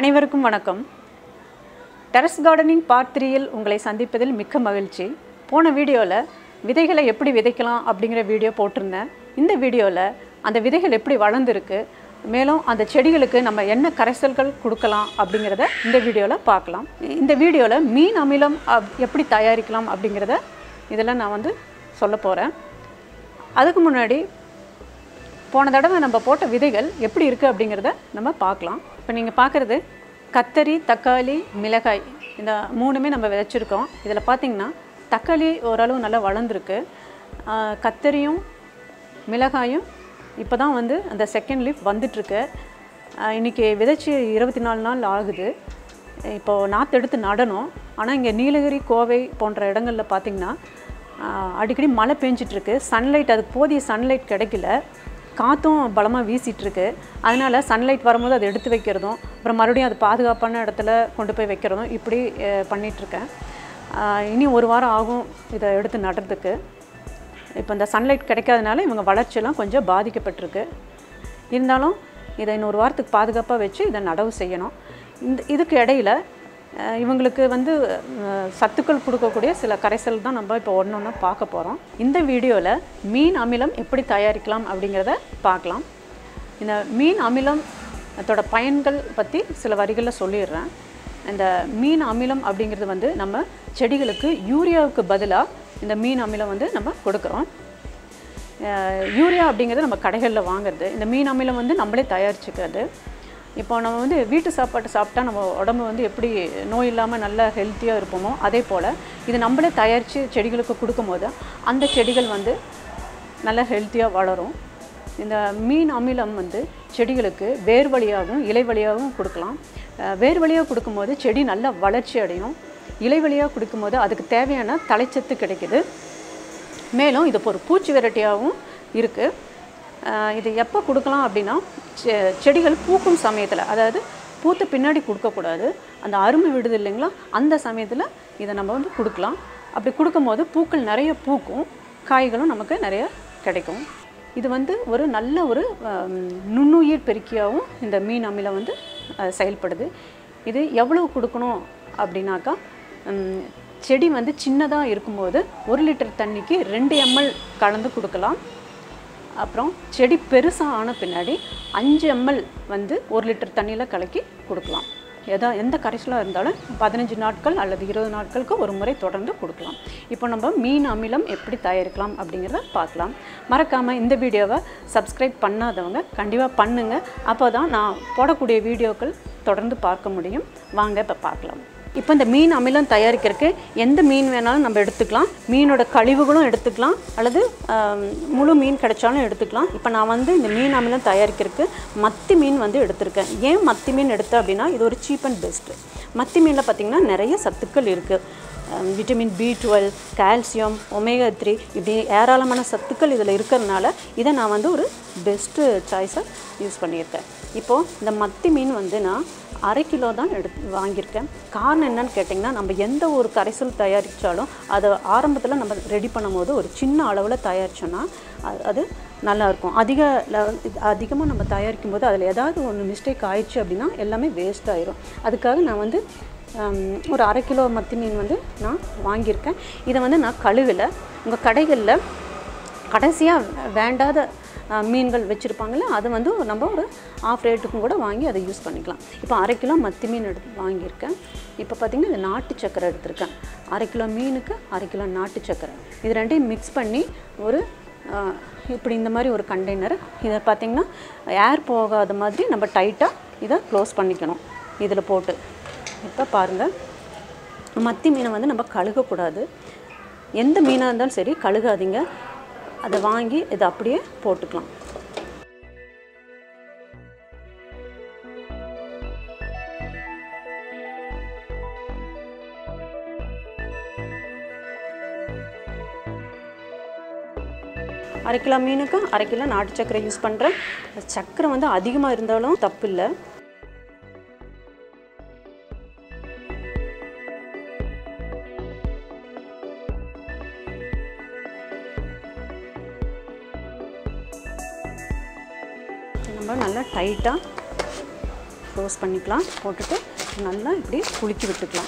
அனைவருக்கும் வணக்கம் terrace gardening part த்ரீயில் உங்களை சந்திப்பதில் மிக்க மகிழ்ச்சி போன வீடியோவில் விதைகளை எப்படி விதைக்கலாம் அப்படிங்கிற வீடியோ போட்டிருந்தேன் இந்த வீடியோவில் அந்த விதைகள் எப்படி வளர்ந்துருக்கு மேலும் அந்த செடிகளுக்கு நம்ம என்ன கரைசல்கள் கொடுக்கலாம் அப்படிங்கிறத இந்த வீடியோவில் பார்க்கலாம் இந்த வீடியோவில் மீன் அமிலம் அப்- எப்படி தயாரிக்கலாம் அப்படிங்கிறத இதில் நான் வந்து சொல்ல போகிறேன் அதுக்கு முன்னாடி போன தடவை நம்ம போட்ட விதைகள் எப்படி இருக்குது அப்படிங்கிறத நம்ம பார்க்கலாம் இப்போ நீங்கள் பார்க்குறது கத்தரி தக்காளி மிளகாய் இந்த மூணுமே நம்ம விதைச்சிருக்கோம் இதில் பார்த்தீங்கன்னா தக்காளி ஓரளவு நல்லா வளர்ந்துருக்கு ஆஹ் கத்தரியும் மிளகாயும் இப்போ தான் வந்து அந்த செகண்ட் லீஃப் வந்துட்டுருக்கு இன்றைக்கி விதைச்சி இருபத்தி நாலு நாள் ஆகுது இப்போது நாற்று எடுத்து நடணும் ஆனால் இங்கே நீலகிரி கோவை போன்ற இடங்களில் பார்த்திங்கன்னா ஆஹ் அடிக்கடி மழை பெஞ்சிட்ருக்கு சன்லைட் அதுக்கு போதிய சன்லைட் கிடைக்கல காற்றும் பலமாக வீசிகிட்ருக்கு அதனால் சன்லைட் வரும்போது அதை எடுத்து வைக்கிறதும் அப்புறம் மறுபடியும் அது பாதுகாப்பான இடத்துல கொண்டு போய் வைக்கிறதும் இப்படி அஹ், பண்ணிகிட்ருக்கேன் ஆஹ் இனி ஒரு வாரம் ஆகும் இதை எடுத்து நடுறதுக்கு இப்போ இந்த சன்லைட் கிடைக்காதனால இவங்க வளர்ச்சியெல்லாம் கொஞ்சம் பாதிக்கப்பட்டிருக்கு இருந்தாலும் இதை இன்னொரு வாரத்துக்கு பாதுகாப்பாக வச்சு இதை நடவு செய்யணும் இந்த இதுக்கு இடையில அஹ், இவங்களுக்கு வந்து அஹ், சத்துக்கள் கொடுக்கக்கூடிய சில கரைசல் தான் நம்ம இப்போ ஒன்று ஒன்று பார்க்க போகிறோம் இந்த வீடியோவில் மீன் அமிலம் எப்படி தயாரிக்கலாம் அப்படிங்கிறத பார்க்கலாம் இந்த மீன் அமிலம் அதோட பயன்கள் பற்றி சில வரிகளில் சொல்லிடுறேன் இந்த மீன் அமிலம் அப்படிங்கிறது வந்து நம்ம செடிகளுக்கு யூரியாவுக்கு பதிலாக இந்த மீன் அமிலம் வந்து நம்ம கொடுக்குறோம் அஹ் யூரியா அப்படிங்கிறது நம்ம கடைகளில் வாங்குறது இந்த மீன் அமிலம் வந்து நம்மளே தயாரிச்சுக்கிறது இப்போ நம்ம வந்து வீட்டு சாப்பாட்டு சாப்பிட்டா நம்ம உடம்பு வந்து எப்படி நோய் இல்லாமல் நல்லா ஹெல்த்தியாக இருப்போமோ அதே போல் இது நம்மளே தயாரித்து செடிகளுக்கு கொடுக்கும்போது அந்த செடிகள் வந்து நல்லா ஹெல்த்தியாக வளரும் இந்த மீன் அமிலம் வந்து செடிகளுக்கு வேர் வழியாகவும் இலை வழியாகவும் கொடுக்கலாம் அஹ் வேர் வழியாக கொடுக்கும்போது செடி நல்லா வளர்ச்சி அடையும் இலை வழியாக கொடுக்கும்போது அதுக்கு தேவையான தலைச்சத்து கிடைக்குது மேலும் இது ஒரு பூச்சி விரட்டியாகவும் இருக்குது இது எப்போ கொடுக்கலாம் அப்படின்னா செ- செடிகள் பூக்கும் சமயத்தில் அதாவது பூத்த பின்னாடி கொடுக்கக்கூடாது அந்த அருமை விடுது இல்லைங்களா அந்த சமயத்தில் இதை நம்ம வந்து கொடுக்கலாம் அப்படி கொடுக்கும்போது பூக்கள் நிறைய பூக்கும் காய்களும் நமக்கு நிறைய கிடைக்கும் இது வந்து ஒரு நல்ல ஒரு ஆம், நுண்ணுயிர் பெருக்கியாகவும் இந்த மீன் அமிலம் வந்து அஹ், செயல்படுது இது எவ்வளவு கொடுக்கணும் அப்படின்னாக்கா ம், செடி வந்து சின்னதாக இருக்கும்போது ஒரு லிட்டர் தண்ணிக்கு ரெண்டு எம்எல் கலந்து கொடுக்கலாம் அப்புறம் செடி பெருசாக ஆன பின்னாடி அஞ்சு எம்எல் வந்து ஒரு லிட்டர் தண்ணியில் கலக்கி கொடுக்கலாம் எதா எந்த கரைசலாக இருந்தாலும் பதினஞ்சு நாட்கள் அல்லது இருபது நாட்களுக்கு ஒரு முறை தொடர்ந்து கொடுக்கலாம் இப்போ நம்ம மீன் அமிலம் எப்படி தயாரிக்கலாம் அப்படிங்கிறத பார்க்கலாம் மறக்காமல் இந்த வீடியோவை சப்ஸ்கிரைப் பண்ணாதவங்க கண்டிப்பாக பண்ணுங்கள் அப்போ தான் நான் போடக்கூடிய வீடியோக்கள் தொடர்ந்து பார்க்க முடியும் வாங்க இப்போ பார்க்கலாம் இப்போ இந்த மீன் அமிலம் தயாரிக்கிறதுக்கு எந்த மீன் வேணாலும் நம்ம எடுத்துக்கலாம் மீனோட கழிவுகளும் எடுத்துக்கலாம் அல்லது ஆம், முழு மீன் கிடைச்சாலும் எடுத்துக்கலாம் இப்போ நான் வந்து இந்த மீன் அமிலம் தயாரிக்கிறதுக்கு மத்தி மீன் வந்து எடுத்திருக்கேன் ஏன் மத்தி மீன் எடுத்தேன் அப்படின்னா இது ஒரு சீப் அண்ட் பெஸ்ட்டு மத்தி மீனில் பார்த்திங்கன்னா நிறைய சத்துக்கள் இருக்குது vitamin B twelve calcium omega three இப்படி ஏராளமான சத்துக்கள் இதில் இருக்கிறதுனால இதை நான் வந்து ஒரு பெஸ்ட்டு சாய்ஸாக யூஸ் பண்ணியிருக்கேன் இப்போது இந்த மத்தி மீன் வந்து நான் அரை கிலோ தான் எடுத்து வாங்கியிருக்கேன் காரணம் என்னன்னு கேட்டிங்கன்னா நம்ம எந்த ஒரு கரைசல் தயாரித்தாலும் அதை ஆரம்பத்தில் நம்ம ரெடி பண்ணும்போது ஒரு சின்ன அளவில் தயாரித்தோன்னா அது- அது நல்லாயிருக்கும் அதிக லெவல் அதிகமாக நம்ம தயாரிக்கும் போது அதில் ஏதாவது ஒன்று மிஸ்டேக் ஆயிடுச்சு அப்படின்னா எல்லாமே வேஸ்ட் ஆயிரும் அதுக்காக நான் வந்து ஹம், ஒரு அரை கிலோ மத்தி மீன் வந்து நான் வாங்கியிருக்கேன் இதை வந்து நான் கழுவில் உங்கள் கடைகளில் கடைசியாக வேண்டாத அஹ், மீன்கள் வச்சுருப்பாங்கள்ல அது வந்து நம்ம ஒரு ஆஃப் ரேட்டுக்கும் கூட வாங்கி அதை யூஸ் பண்ணிக்கலாம் இப்போ அரை கிலோ மத்தி மீன் எடுத்து வாங்கியிருக்கேன் இப்போ பார்த்திங்கன்னா இது நாட்டு சக்கரை எடுத்திருக்கேன் அரை கிலோ மீனுக்கு அரை கிலோ நாட்டு சக்கரை இது ரெண்டையும் மிக்ஸ் பண்ணி ஒரு அஹ், இப்படி இந்த மாதிரி ஒரு கண்டெய்னர் இதை பார்த்திங்கன்னா ஏர் போகாத மாதிரி நம்ம டைட்டாக இதை க்ளோஸ் பண்ணிக்கணும் இதில் போட்டு இப்போ பாருங்கள் மத்தி மீனை வந்து நம்ம கழுகக்கூடாது எந்த மீனாக இருந்தாலும் சரி கழுகாதீங்க அதை வாங்கி இதை அப்படியே போட்டுக்கலாம் அரை கிலோ மீனுக்கு அரை கிலோ நாட்டு சர்க்கரை யூஸ் பண்ணுறேன் சர்க்கரை வந்து அதிகமாக இருந்தாலும் தப்பு இல்லை நம்ம நல்லா டைட்டாக க்ளோஸ் பண்ணிக்கலாம் போட்டுட்டு நல்லா இப்படி குலுக்கி விட்டுக்கலாம்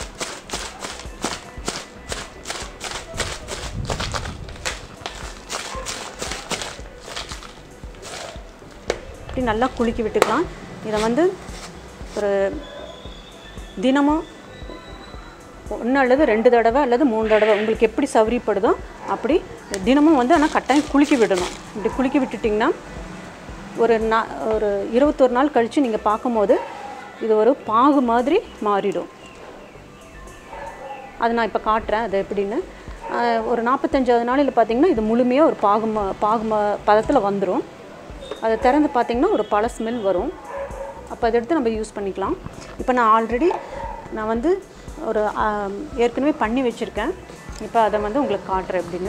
இப்படி நல்லா குலுக்கி விட்டுக்கலாம் இதை வந்து ஒரு தினமும் ஒன்று அல்லது ரெண்டு தடவை அல்லது மூணு தடவை உங்களுக்கு எப்படி சௌரியப்படுதோ அப்படி தினமும் வந்து ஆனால் கட்டாயம் குலுக்கி விடணும் இப்படி குலுக்கி விட்டுட்டிங்கன்னா ஒரு நா ஒரு இருபத்தொரு நாள் கழித்து நீங்கள் பார்க்கும்போது இது ஒரு பாகு மாதிரி மாறிடும் அது நான் இப்போ காட்டுறேன் அது எப்படின்னு ஆஹ் ஒரு நாற்பத்தஞ்சாவது நாளில் பார்த்தீங்கன்னா இது முழுமையாக ஒரு பாகு ம பாகு ம பதத்தில் வந்துடும் அதை திறந்து பார்த்தீங்கன்னா ஒரு பல ஸ்மெல் வரும் அப்போ அதை எடுத்து நம்ம யூஸ் பண்ணிக்கலாம் இப்போ நான் ஆல்ரெடி நான் வந்து ஒரு ஆம், ஏற்கனவே பண்ணி வச்சுருக்கேன் இப்போ அதை வந்து உங்களுக்கு காட்டுறேன் எப்படின்னு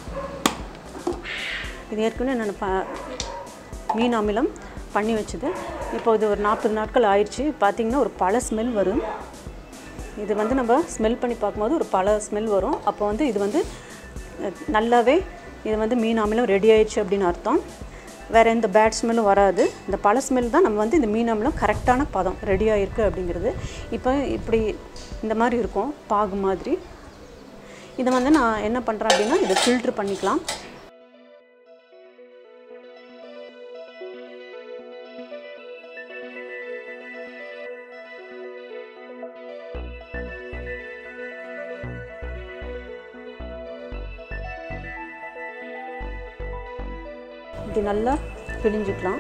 இது ஏற்கனவே நான் ப மீன் அமிலம் பண்ணி வச்சது இப்போ இது ஒரு நாற்பது நாட்கள் ஆயிடுச்சு பார்த்தீங்கன்னா ஒரு பல ஸ்மெல் வரும் இது வந்து நம்ம ஸ்மெல் பண்ணி பார்க்கும்போது ஒரு பல ஸ்மெல் வரும் அப்போ வந்து இது வந்து அஹ், நல்லாவே இது வந்து மீன் அமிலம் ரெடி ஆயிடுச்சு அப்படின்னு அர்த்தம் வேறு எந்த பேட் ஸ்மெல்லும் வராது இந்த பல ஸ்மெல் தான் நம்ம வந்து இந்த மீன் அமிலம் கரெக்டான பதம் ரெடி ஆயிருக்கு அப்படிங்கிறது இப்போ இப்படி இந்த மாதிரி இருக்கும் பாகு மாதிரி இதை வந்து நான் என்ன பண்ணுறேன் அப்படின்னா இதை ஃபில்ட்ரு பண்ணிக்கலாம் இது நல்லா பிழிஞ்சுக்கலாம்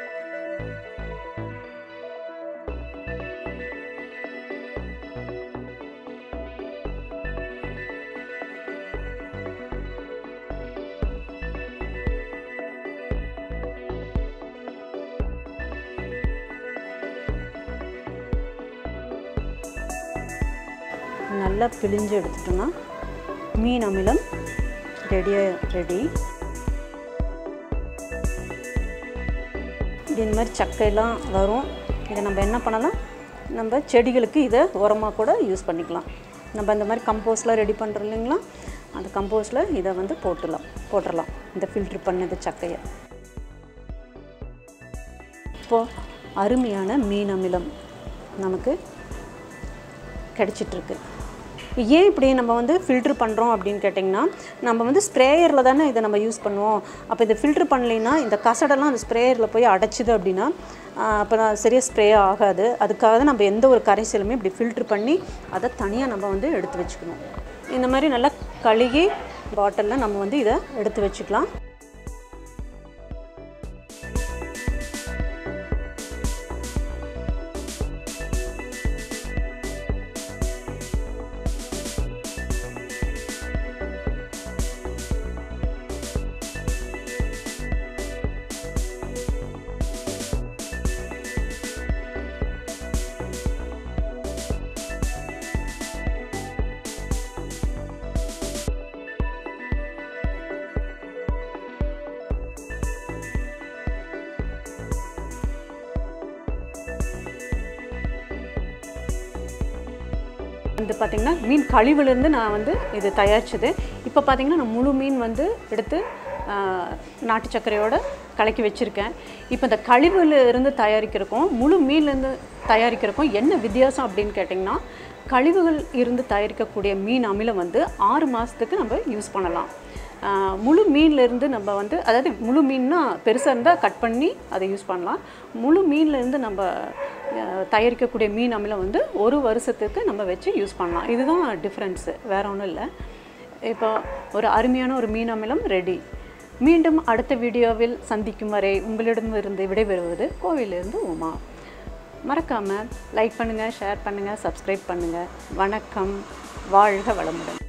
நல்லா பிழிஞ்சு எடுத்துட்டோம்னா மீன் அமிலம் ரெடியாக ரெடி இது இந்த மாதிரி சக்கையெல்லாம் வரும் இதை நம்ம என்ன பண்ணலாம் நம்ம செடிகளுக்கு இதை உரமாக கூட யூஸ் பண்ணிக்கலாம் நம்ம இந்த மாதிரி கம்போஸ்ட்லாம் ரெடி பண்ணுறோம் இல்லைங்களா அந்த கம்போஸ்டில் இதை வந்து போட்டுடலாம் போட்டுடலாம் இந்த ஃபில்ட்ரு பண்ணது சக்கையை இப்போது அருமையான மீன் அமிலம் நமக்கு கிடச்சிட்ருக்கு ஏன் இப்படி நம்ம வந்து ஃபில்ட்ரு பண்ணுறோம் அப்படின்னு கேட்டிங்கன்னா நம்ம வந்து ஸ்ப்ரேயரில் தானே இதை நம்ம யூஸ் பண்ணுவோம் அப்போ இதை ஃபில்ட்ரு பண்ணலைன்னா இந்த கசடெல்லாம் அந்த ஸ்ப்ரேயரில் போய் அடைச்சிது அப்படின்னா ஆஹ், அப்போ நான் சரியாக ஸ்ப்ரே ஆகாது அதுக்காக தான் நம்ம எந்த ஒரு கரைசலுமே இப்படி ஃபில்ட்ரு பண்ணி அதை தனியாக நம்ம வந்து எடுத்து வச்சுக்கணும் இந்த மாதிரி நல்லா கழுகி பாட்டிலில் நம்ம வந்து இதை எடுத்து வச்சுக்கலாம் வந்து பார்த்திங்கன்னா மீன் கழிவுலேருந்து நான் வந்து இது தயாரிச்சது இப்போ பார்த்திங்கன்னா நான் முழு மீன் வந்து எடுத்து ஆஹ், நாட்டு சர்க்கரையோட கலக்கி வச்சுருக்கேன் இப்போ இந்த கழிவுல இருந்து தயாரிக்கிறக்கும் முழு மீன்லேருந்து தயாரிக்கிறக்கும் என்ன வித்தியாசம் அப்படின்னு கேட்டிங்கன்னா கழிவுகள் இருந்து தயாரிக்கக்கூடிய மீன் அமிலம் வந்து ஆறு மாதத்துக்கு நம்ம யூஸ் பண்ணலாம் ஆஹ், முழு மீன்லேருந்து நம்ம வந்து அதாவது முழு மீன்னா பெருசாக இருந்தால் கட் பண்ணி அதை யூஸ் பண்ணலாம் முழு மீன்லேருந்து நம்ம ஆஹ், தயாரிக்கக்கூடிய மீன் அமிலம் வந்து ஒரு வருஷத்துக்கு நம்ம வச்சு யூஸ் பண்ணலாம் இதுதான் டிஃப்ரென்ஸு வேற ஒன்றும் இல்லை இப்போ ஒரு அருமையான ஒரு மீன் அமிலம் ரெடி மீண்டும் அடுத்த வீடியோவில் சந்திக்கும் வரை உங்களிடமிருந்து விடைபெறுவது கோவிலிருந்து உமா மறக்காமல் லைக் பண்ணுங்கள் ஷேர் பண்ணுங்கள் சப்ஸ்கிரைப் பண்ணுங்கள் வணக்கம் வாழ்க வளமுடன்